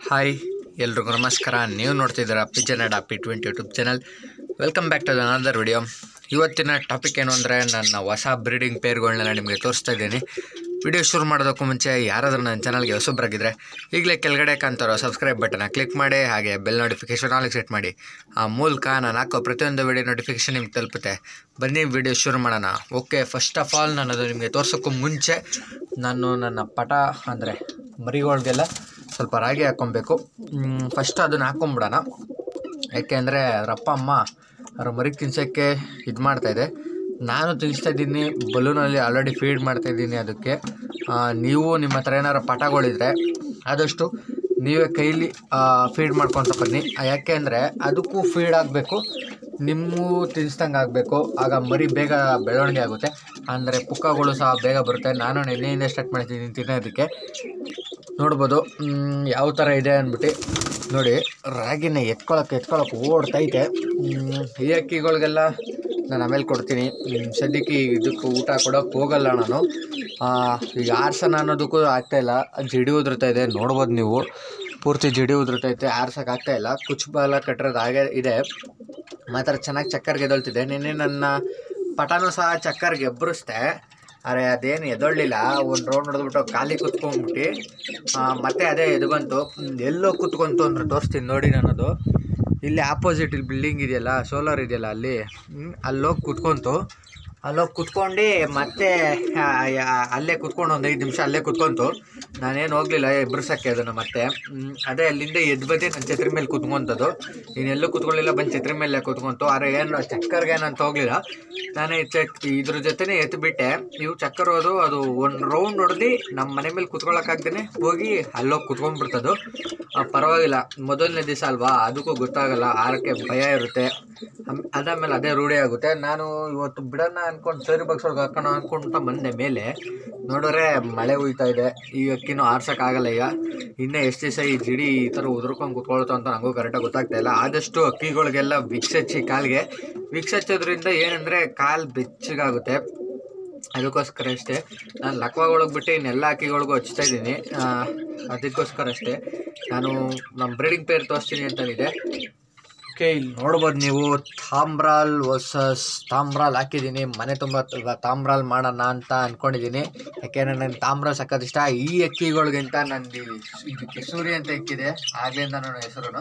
hi ಎಲ್ರಿಗೂ ನಮಸ್ಕಾರ ನೀವು ನೋಡ್ತಿದ್ದೀರಾ pigeon ad P twenty YouTube channel welcome back to another video ಇವತ್ತಿನ ಟಾಪಿಕ್ ಏನು ಅಂದರೆ ನನ್ನ ಹೊಸ ಬ್ರೀಡಿಂಗ್ ಪೇರ್ಗಳನ್ನೆಲ್ಲ ನಿಮಗೆ ತೋರಿಸ್ತಾ ಇದ್ದೀನಿ ವಿಡಿಯೋ ಶುರು ಮಾಡೋದಕ್ಕೂ ಮುಂಚೆ ಯಾರಾದರೂ ನನ್ನ ಚಾನಲ್ಗೆ ಹೊಸಬ್ರಾಗಿದ್ದರೆ ಈಗಲೇ ಕೆಳಗಡೆ ಕಾಣ್ತಾರೋ ಸಬ್ಸ್ಕ್ರೈಬ್ ಬಟನ್ನ ಕ್ಲಿಕ್ ಮಾಡಿ ಹಾಗೆ ಬೆಲ್ ನೋಟಿಫಿಕೇಷನ್ ಆಲಿಗೆ ಸೆಟ್ ಮಾಡಿ ಆ ಮೂಲಕ ನಾನು ಹಾಕೋ ಪ್ರತಿಯೊಂದು ವಿಡಿಯೋ ನೋಟಿಫಿಕೇಷನ್ ನಿಮ್ಗೆ ತಲುಪುತ್ತೆ ಬನ್ನಿ ವಿಡಿಯೋ ಶುರು ಮಾಡೋಣ ಓಕೆ ಫಸ್ಟ್ ಆಫ್ ಆಲ್ ನಾನು ಅದು ನಿಮಗೆ ತೋರ್ಸೋಕ್ಕೂ ಮುಂಚೆ ನಾನು ನನ್ನ ಪಟ ಅಂದರೆ ಮರಿಗಳಿಗೆಲ್ಲ ಸ್ವಲ್ಪ ರಾಗಿ ಹಾಕ್ಕೊಬೇಕು ಫಸ್ಟ್ ಅದನ್ನು ಹಾಕ್ಕೊಂಬಿಡೋಣ ಯಾಕೆಂದರೆ ಅವ್ರ ಅಪ್ಪ ಅಮ್ಮ ಅವ್ರ ಮರಿ ತಿನ್ಸೋಕ್ಕೆ ಇದು ಮಾಡ್ತಾಯಿದೆ ನಾನು ತಿನ್ನಿಸ್ತಾ ಇದ್ದೀನಿ ಬಲೂನಲ್ಲಿ ಆಲ್ರೆಡಿ ಫೀಡ್ ಮಾಡ್ತಾ ಇದ್ದೀನಿ ಅದಕ್ಕೆ ಆ, ನೀವು ನಿಮ್ಮ ಹತ್ರ ಏನಾರು ಪಟಗಳಿದ್ರೆ ಆದಷ್ಟು ನೀವೇ ಕೈಲಿ ಫೀಡ್ ಮಾಡ್ಕೊತ ಬನ್ನಿ ಆ, ಯಾಕೆ ಅಂದರೆ ಅದಕ್ಕೂ ಫೀಡ್ ಆಗಬೇಕು ನಿಮ್ಮೂ ತಿನ್ಸ್ದಂಗೆ ಆಗಬೇಕು ಆಗ ಮರಿ ಬೇಗ ಬೆಳವಣಿಗೆ ಆಗುತ್ತೆ ಅಂದರೆ ಪುಕ್ಕಗಳು ಸಹ ಬೇಗ ಬರುತ್ತೆ ನಾನು ನೆನ್ನೆಯಿಂದ ಸ್ಟಾರ್ಟ್ ಮಾಡ್ತಿದ್ದೀನಿ ತಿನ್ನೋದಕ್ಕೆ ನೋಡ್ಬೋದು ಮ್, ಯಾವ ಥರ ಇದೆ ಅಂದ್ಬಿಟ್ಟು ನೋಡಿ ರಾಗಿನ ಎತ್ಕೊಳಕ್ಕೆ ಎತ್ಕೊಳಕ್ಕೆ ಓಡ್ತೈತೆ ಮ್, ಈ ಅಕ್ಕಿಗಳಿಗೆಲ್ಲ ನಾನು ಆಮೇಲೆ ಕೊಡ್ತೀನಿ ಮ್, ಸದ್ಯಕ್ಕೆ ಇದಕ್ಕೆ ಊಟ ಕೊಡೋಕೆ ಹೋಗಲ್ಲ ನಾನು ಆ, ಈಗ ಆರ್ಸನ ಅನ್ನೋದಕ್ಕೂ ಆಗ್ತಾಯಿಲ್ಲ ಜಿಡಿ ಉದುರ್ತಾ ಇದೆ ನೋಡ್ಬೋದು ನೀವು ಪೂರ್ತಿ ಜಿಡಿ ಉದುರ್ತೈತೆ ಆರ್ಸಕ್ಕೆ ಆಗ್ತಾಯಿಲ್ಲ ಕುಚ್ಚುಬಾಲ ಕಟ್ಟಿರೋದು ಹಾಗೆ ಇದೆ ಮಾತ್ರ ಚೆನ್ನಾಗಿ ಚಕ್ಕರ್ಗೆ ಎದೊಳ್ತಿದೆ ನಿನ್ನೆ ನನ್ನ ಪಟಾನು ಸಹ ಚಕ್ಕರ್ಗೆ ಎಬ್ಬರಿಸ್ದೆ ಅರೆ ಅದೇನು ಎದೊಳ್ಳಿಲ್ಲ ಒಂದು ರೌಂಡ್ ಹೊಡೆದ್ಬಿಟ್ಟು ಖಾಲಿ ಕುತ್ಕೊಂಡ್ಬಿಟ್ಟು ಆ, ಮತ್ತೆ ಅದೇ ಎದ್ಕೊಂತು ಹ್ಮ್, ಎಲ್ಲೋ ಕುತ್ಕೊಂತು ಅಂದ್ರೆ ತೋರಿಸ್ತೀನಿ ನೋಡಿ ನನ್ನದು ಇಲ್ಲಿ ಆಪೋಸಿಟ್ ಇಲ್ಲಿ ಬಿಲ್ಡಿಂಗ್ ಇದೆಯಲ್ಲ ಸೋಲಾರ್ ಇದೆಯಲ್ಲ ಅಲ್ಲಿ ಹ್ಮ್, ಅಲ್ಲೋಗಿ ಕುತ್ಕೊಂತು ಅಲ್ಲೋಗಿ ಕುತ್ಕೊಂಡು ಮತ್ತೆ ಆ, ಯಾ- ಅಲ್ಲೇ ಕುತ್ಕೊಂಡು ಒಂದು ಐದು ನಿಮಿಷ ಅಲ್ಲೇ ಕುತ್ಕೊಂತು ನಾನೇನು ಹೋಗಲಿಲ್ಲ ಎಬ್ರಿಸೋಕ್ಕೆ ಅದನ್ನು ಮತ್ತೆ ಹ್ಮ್, ಅದೇ ಅಲ್ಲಿಂದ ಎದ್ದು ಬಂದು ನನ್ನ ಛತ್ರಿ ಮೇಲೆ ಕುತ್ಕೊಂತದ್ದು ಇನ್ನೆಲ್ಲೂ ಕುತ್ಕೊಳ್ಳಿಲ್ಲ ಬಂದು ಛತ್ರಿ ಮೇಲೆ ಕುತ್ಕೊಂತು ಆದರೆ ಏನು ಚಕ್ಕರ್ಗೆ ಏನಂತ ಹೋಗಲಿಲ್ಲ ನಾನೇ ಚೆಕ್ ಇದ್ರ ಜೊತೆನೇ ಎತ್ಬಿಟ್ಟೆ ಇವು ಚಕ್ಕರ್ ಹೋದು ಅದು ಒಂದು ರೌಂಡ್ ಹೊಡೆದು ನಮ್ಮ ಮನೆ ಮೇಲೆ ಕುತ್ಕೊಳ್ಳೋಕ್ಕಾಗ್ದೇ ಹೋಗಿ ಅಲ್ಲೋಗಿ ಕುತ್ಕೊಂಡ್ಬಿಡ್ತದು ಆ, ಪರವಾಗಿಲ್ಲ ಮೊದಲನೇ ದಿವಸ ಅಲ್ವಾ ಅದಕ್ಕೂ ಗೊತ್ತಾಗಲ್ಲ ಆರಕ್ಕೆ ಭಯ ಇರುತ್ತೆ ಆಮ್- ಅದಾದ್ಮೇಲೆ ಅದೇ ರೂಢಿ ಆಗುತ್ತೆ ನಾನು ಇವತ್ತು ಬಿಡೋಣ ಅನ್ಕೊಂಡು ಸರಿ ಬಗ್ಸೋರ್ಗೆ ಹಾಕೋಣ ಅನ್ಕೊಂತ ಬಂದೆ ಮೇಲೆ ನೋಡಿದ್ರೆ ಮಳೆ ಹುಯ್ತಾ ಇದೆ ಈ ಅಕ್ಕಿನೂ ಆರ್ಸೋಕ್ಕಾಗಲ್ಲ ಈಗ ಇನ್ನೂ ಎಷ್ಟು ದಿವಸ ಈ ಜಿಡಿ ಈ ಥರ ಉದುರ್ಕೊಂಡು ಕುತ್ಕೊಳ್ತು ಅಂತ ನನಗೂ ಕರೆಕ್ಟಾಗಿ ಗೊತ್ತಾಗ್ತಾ ಇಲ್ಲ ಆದಷ್ಟು ಅಕ್ಕಿಗಳಿಗೆಲ್ಲ ವಿಕ್ಸ್ ಹಚ್ಚಿ ಕಾಲಿಗೆ ವಿಕ್ಸ್ ಹಚ್ಚೋದ್ರಿಂದ ಏನಂದರೆ ಕಾಲು ಬೆಚ್ಚಗಾಗುತ್ತೆ ಅದಕ್ಕೋಸ್ಕರ ಅಷ್ಟೇ ನಾನು ಲಕ್ವಾಗೊಳಗೆ ಬಿಟ್ಟು ಇನ್ನೆಲ್ಲ ಅಕ್ಕಿಗಳಿಗೂ ಹಚ್ತಾ ಇದ್ದೀನಿ ಅದಕ್ಕೋಸ್ಕರ ಅಷ್ಟೇ ನಾನು ನಮ್ಮ ಬ್ರೀಡಿಂಗ್ ಪೇರ್ ತೋರಿಸ್ತೀನಿ ಅಂತಂದಿದೆ ಓಕೆ ಇಲ್ಲಿ ನೋಡ್ಬೋದು ನೀವು ತಾಮ್ರಾಲ್ ವರ್ಸಸ್ ತಾಮ್ರಾಲ್ ಹಾಕಿದ್ದೀನಿ ಮನೆ ತುಂಬ ತ- ತಾಮ್ರಾಲ್ ಮಾಡೋಣ ಅಂತ ಅಂದ್ಕೊಂಡಿದ್ದೀನಿ ಯಾಕೆಂದರೆ ನನಗೆ ತಾಮ್ರ ಸಖತ್ ಇಷ್ಟ ಈ ಅಕ್ಕಿಗಳಿಗಿಂತ ನಂದು ಇದಕ್ಕೆ ಸೂರ್ಯ ಅಂತ ಇಕ್ಕಿದೆ ಆಗ್ಲಿಂದ ನನ್ನ ಹೆಸರು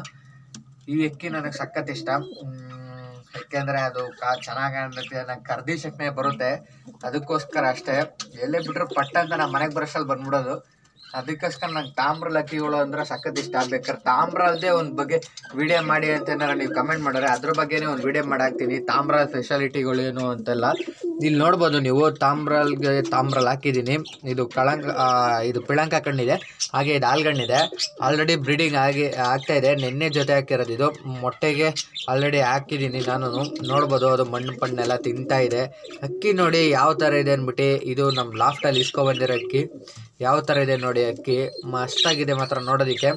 ಈ ಅಕ್ಕಿ ನನಗೆ ಸಖತ್ ಇಷ್ಟ ಮ್, ಯಾಕೆಂದರೆ ಅದು ಕಾ ಚೆನ್ನಾಗಿ ಕಾಣುತ್ತೆ ನಂಗೆ ಕರ್ದಿ ಶಕ್ನೆ ಬರುತ್ತೆ ಅದಕ್ಕೋಸ್ಕರ ಅಷ್ಟೇ ಎಲ್ಲೇ ಬಿಟ್ಟರು ಪಟ್ಟ ಅಂತ ನಮ್ಮ ಮನೆಗೆ ಬರೋಷ್ಟಲ್ಲಿ ಬಂದ್ಬಿಡೋದು ಅದಕ್ಕೋಸ್ಕರ ನಂಗೆ ತಾಮ್ರ ಲಕ್ಕಿಗಳು ಅಂದ್ರೆ ಸಖತ್ ಇಷ್ಟ ಬೇಕಾದ್ರೆ ತಾಮ್ರ ಅಲ್ಲದೆ ಒಂದು ಬಗ್ಗೆ ವಿಡಿಯೋ ಮಾಡಿ ಅಂತ ಏನಾರ ನೀವು ಕಮೆಂಟ್ ಮಾಡಿದ್ರೆ ಅದ್ರ ಬಗ್ಗೆನೇ ಒಂದು ವಿಡಿಯೋ ಮಾಡಾಕ್ತೀನಿ ತಾಮ್ರ ಸ್ಪೆಷಾಲಿಟಿಗಳೇನು ಅಂತೆಲ್ಲ ಇಲ್ಲಿ ನೋಡ್ಬೋದು ನೀವು ತಾಮ್ರಲ್ಗೆ ತಾಮ್ರಲ್ಲಿ ಹಾಕಿದ್ದೀನಿ ಇದು ಕಳಂಕ ಆ, ಇದು ಪಿಳಂಕ ಕಣ್ಣಿದೆ ಹಾಗೆ ಇದು ಆಲ್ಗಣ್ಣಿದೆ ಆಲ್ರೆಡಿ ಬ್ರೀಡಿಂಗ್ ಆಗಿ ಆಗ್ತಾ ಇದೆ ನಿನ್ನೆ ಜೊತೆ ಹಾಕಿರೋದು ಇದು ಮೊಟ್ಟೆಗೆ ಆಲ್ರೆಡಿ ಹಾಕಿದ್ದೀನಿ ನಾನು ನೋಡ್ಬೋದು ಅದು ಮಣ್ಣು ಪಣ್ಣೆಲ್ಲ ತಿಂತಾ ಇದೆ ಅಕ್ಕಿ ನೋಡಿ ಯಾವ ಥರ ಇದೆ ಅಂದ್ಬಿಟ್ಟು ಇದು ನಮ್ಮ ಲಾಫ್ಟಲ್ಲಿ ಇಸ್ಕೊಬಂದಿರೋ ಅಕ್ಕಿ ಯಾವ ಥರ ಇದೆ ನೋಡಿ ಅಕ್ಕಿ ಮಸ್ತಾಗಿದೆ ಮಾತ್ರ ನೋಡೋದಕ್ಕೆ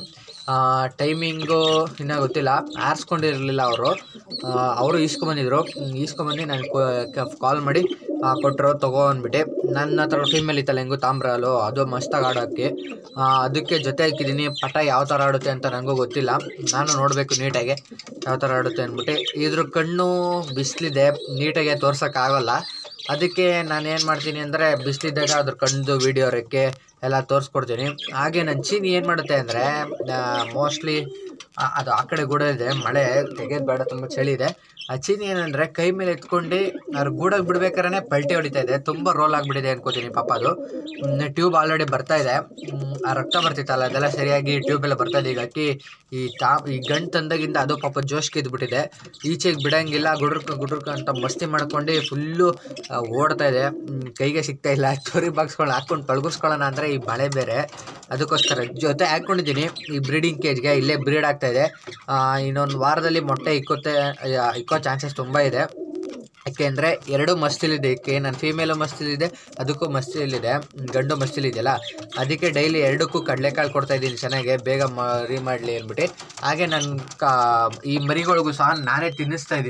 ಟೈಮಿಂಗು ಇನ್ನೂ ಗೊತ್ತಿಲ್ಲ ಆರಿಸ್ಕೊಂಡಿರಲಿಲ್ಲ ಅವರು ಅವರು ಈಸ್ಕೊಂಬಂದಿದ್ರು ಹ್ಮ್, ಈಸ್ಕೊಂಬಂದು ನಾನು ಕಾಲ್ ಮಾಡಿ ಕೊಟ್ಟರು ತಗೋ ಅಂದ್ಬಿಟ್ಟು ನನ್ನ ಹತ್ರ ಫೀಮೇಲ್ ಇತ್ತಲ್ಲ ಹೆಂಗು ತಾಮ್ರ ಹಾಲು ಅದು ಮಸ್ತಾಗಿ ಆಡೋ ಅಕ್ಕಿ ಆ, ಅದಕ್ಕೆ ಜೊತೆ ಹಾಕಿದ್ದೀನಿ ಪಟ ಯಾವ ಥರ ಆಡುತ್ತೆ ಅಂತ ನನಗೂ ಗೊತ್ತಿಲ್ಲ ನಾನು ನೋಡಬೇಕು ನೀಟಾಗಿ ಯಾವ ಥರ ಆಡುತ್ತೆ ಅಂದ್ಬಿಟ್ಟು ಇದ್ರ ಕಣ್ಣು ಬಿಸಿಲಿದೆ ನೀಟಾಗಿ ತೋರ್ಸೋಕ್ಕಾಗಲ್ಲ ಅದಕ್ಕೆ ನಾನು ಏನು ಮಾಡ್ತೀನಿ ಅಂದರೆ ಬಿಸಿಲಿದ್ದಾಗ ಅದ್ರ ಕಣ್ಣು ವೀಡಿಯೋ ರೆಕ್ಕೆ ಎಲ್ಲ ತೋರಿಸ್ಕೊಡ್ತೀನಿ ಹಾಗೆ ನನ್ನ ಚೀನಿ ಏನು ಮಾಡುತ್ತೆ ಅಂದರೆ ಮೋಸ್ಟ್ಲಿ ಅದು ಆ ಕಡೆ ಗೂಡ ಇದೆ ಮಳೆ ತೆಗೆದು ಬೇಡ ತುಂಬ ಚಳಿ ಇದೆ ಆ ಚೀನಿ ಏನಂದರೆ ಕೈ ಮೇಲೆ ಎತ್ಕೊಂಡು ಅವ್ರ ಗೂಡಲ್ಲಿ ಬಿಡ್ಬೇಕಾದ್ರೆ ಪಲ್ಟಿ ಹೊಡಿತಾ ಇದೆ ತುಂಬ ರೋಲ್ ಆಗಿಬಿಟ್ಟಿದೆ ಅನ್ಕೋತೀನಿ ಪಾಪ ಅದು ಟ್ಯೂಬ್ ಆಲ್ರೆಡಿ ಬರ್ತಾ ಇದೆ ಮ್, ಆ ರಕ್ತ ಬರ್ತಿತ್ತಲ್ಲ ಅದೆಲ್ಲ ಸರಿಯಾಗಿ ಟ್ಯೂಬ್ ಎಲ್ಲ ಬರ್ತಾ ಇದೆ ಈಗ ಅಕ್ಕಿ ಈ ತಾ ಈ ಗಂಟು ತಂದಾಗಿಂದ ಅದು ಪಾಪ ಜೋಶ್ಗೆ ಇದ್ಬಿಟ್ಟಿದೆ ಈಚೆಗೆ ಬಿಡಂಗಿಲ್ಲ ಗುಡ್ರಕ್ ಗುಡ್ರಕ್ ಅಂತ ಮಸ್ತಿ ಮಾಡ್ಕೊಂಡು ಫುಲ್ಲು ಓಡ್ತಾ ಇದೆ ಮ್, ಕೈಗೆ ಸಿಗ್ತಾ ಇಲ್ಲ ಚೋರಿ ಬಾಕ್ಸ್ಗಳನ್ನ ಹಾಕ್ಕೊಂಡು ಪಳಗಿಸ್ಕೊಳ್ಳೋಣ ಅಂದರೆ ಈ ಮಳೆ ಬೇರೆ ಅದಕ್ಕೋಸ್ಕರ ಜೊತೆ ಹಾಕ್ಕೊಂಡಿದ್ದೀನಿ ಈ ಬ್ರೀಡಿಂಗ್ ಕೇಜ್ಗೆ ಇಲ್ಲೇ ಬ್ರೀಡ್ ಆಗ್ತಾ ಇದೆ ಇನ್ನೊಂದು ವಾರದಲ್ಲಿ ಮೊಟ್ಟೆ ಇಕ್ಕೋತೆ ಆ, ಇಕ್ಕೋ ಚಾನ್ಸಸ್ ತುಂಬ ಇದೆ ಯಾಕೆಂದರೆ ಎರಡು ಮಸ್ತಿಲಿದೆ ಇದಕ್ಕೆ ನನ್ನ ಫೀಮೇಲು ಮಸ್ತಿಲಿದೆ ಅದಕ್ಕೂ ಮಸ್ತಿಲಿದೆ ಗಂಡು ಮಸ್ತಿಲಿದೆಯಲ್ಲ ಅದಕ್ಕೆ ಡೈಲಿ ಎರಡಕ್ಕೂ ಕಡಲೆಕಾಳು ಕೊಡ್ತಾ ಇದ್ದೀನಿ ಚೆನ್ನಾಗೆ ಬೇಗ ಮರಿ ಮಾಡಲಿ ಅಂದ್ಬಿಟ್ಟು ಹಾಗೆ ನನ್ನ ಕಾ ಈ ಮರಿಗಳಿಗೂ ಸಹ ನಾನೇ ತಿನ್ನಿಸ್ತಾ ಇದ್ದೀನಿ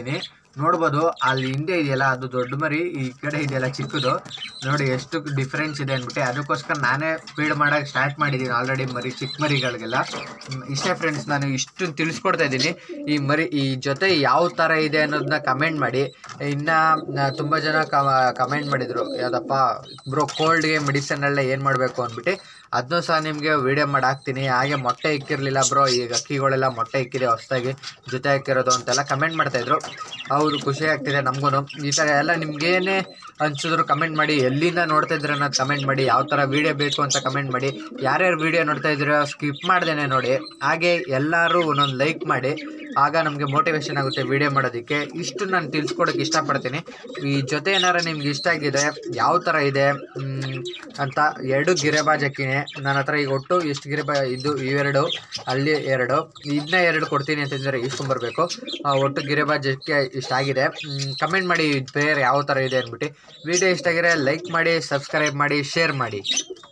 ನೋಡ್ಬೋದು ಅಲ್ಲಿ ಹಿಂದೆ ಇದೆಯಲ್ಲ ಅದು ದೊಡ್ಡ ಮರಿ ಈ ಕಡೆ ಇದೆಯಲ್ಲ ಚಿಕ್ಕದು ನೋಡಿ ಎಷ್ಟು ಡಿಫ್ರೆನ್ಸ್ ಇದೆ ಅಂದ್ಬಿಟ್ಟು ಅದಕ್ಕೋಸ್ಕರ ನಾನೇ ಫೀಡ್ ಮಾಡೋಕೆ ಸ್ಟಾರ್ಟ್ ಮಾಡಿದ್ದೀನಿ ಆಲ್ರೆಡಿ ಮರಿ ಚಿಕ್ಕ ಮರಿಗಳಿಗೆಲ್ಲ ಹ್ಮ್, ಇಷ್ಟೇ ಫ್ರೆಂಡ್ಸ್ ನಾನು ಇಷ್ಟು ತಿಳಿಸ್ಕೊಡ್ತಾ ಇದ್ದೀನಿ ಈ ಮರಿ ಈ ಜೊತೆ ಯಾವ ಥರ ಇದೆ ಅನ್ನೋದನ್ನ ಕಮೆಂಟ್ ಮಾಡಿ ಇನ್ನು ತುಂಬ ಜನ ಕಮೆಂಟ್ ಮಾಡಿದರು ಯಾವುದಪ್ಪ ಬ್ರೋ ಕೋಲ್ಡ್ಗೆ ಮೆಡಿಸನ್ ಎಲ್ಲ ಏನು ಮಾಡಬೇಕು ಅಂದ್ಬಿಟ್ಟು ಅದನ್ನೂ ಸಹ ನಿಮಗೆ ವೀಡಿಯೋ ಮಾಡಿ ಹಾಕ್ತೀನಿ ಹಾಗೆ ಮೊಟ್ಟೆ ಇಕ್ಕಿರಲಿಲ್ಲ ಬ್ರೋ ಈಗ ಅಕ್ಕಿಗಳೆಲ್ಲ ಮೊಟ್ಟೆ ಇಕ್ಕಿದೆ ಹೊಸ್ದಾಗಿ ಜೊತೆ ಹಾಕಿರೋದು ಅಂತೆಲ್ಲ ಕಮೆಂಟ್ ಮಾಡ್ತಾಯಿದ್ರು ಹೌದು ಖುಷಿ ಆಗ್ತಿದೆ ನಮಗೂ ಈ ಥರ ಎಲ್ಲ ನಿಮ್ಗೇನೇ ಅನ್ಸಿದ್ರು ಕಮೆಂಟ್ ಮಾಡಿ ಎಲ್ಲಿಂದ ನೋಡ್ತಾ ಇದ್ರೆ ಅನ್ನೋದು ಕಮೆಂಟ್ ಮಾಡಿ ಯಾವ ಥರ ವೀಡಿಯೋ ಬೇಕು ಅಂತ ಕಮೆಂಟ್ ಮಾಡಿ ಯಾರ್ಯಾರು ವೀಡಿಯೋ ನೋಡ್ತಾ ಇದ್ದೀರೋ ಸ್ಕಿಪ್ ಮಾಡ್ದೇನೆ ನೋಡಿ ಹಾಗೆ ಎಲ್ಲರೂ ಒಂದೊಂದು ಲೈಕ್ ಮಾಡಿ ಆಗ ನಮಗೆ ಮೋಟಿವೇಶನ್ ಆಗುತ್ತೆ ವೀಡಿಯೋ ಮಾಡೋದಕ್ಕೆ ಇಷ್ಟು ನಾನು ತಿಳಿಸ್ಕೊಡೋಕೆ ಇಷ್ಟಪಡ್ತೀನಿ ಈ ಜೊತೆ ಏನಾರು ನಿಮ್ಗೆ ಇಷ್ಟ ಆಗಿದೆ ಯಾವ ಥರ ಇದೆ ಮ್, ಅಂತ ಎರಡು ಗಿರೆಬಾಜ್ ಅಕ್ಕಿನೇ ನನ್ನ ಹತ್ರ ಈಗ ಒಟ್ಟು ಎಷ್ಟು ಗಿರೆಬಾ ಇದು ಇವೆರಡು ಅಲ್ಲಿ ಎರಡು ಇದನ್ನ ಎರಡು ಕೊಡ್ತೀನಿ ಅಂತಂದರೆ ಇಸ್ಕೊಂಬರ್ಬೇಕು ಆ, ಒಟ್ಟು ಗಿರೆಬಾಜ್ ಅಕ್ಕಿ ಇಷ್ಟ ಆಗಿದೆ ಕಮೆಂಟ್ ಮಾಡಿ ಬೇರೆ ಯಾವ ಥರ ಇದೆ ಅಂದ್ಬಿಟ್ಟು ವಿಡಿಯೋ ಇಷ್ಟ ಆಗಿದ್ರೆ ಲೈಕ್ ಮಾಡಿ ಸಬ್ಸ್ಕ್ರೈಬ್ ಮಾಡಿ ಶೇರ್ ಮಾಡಿ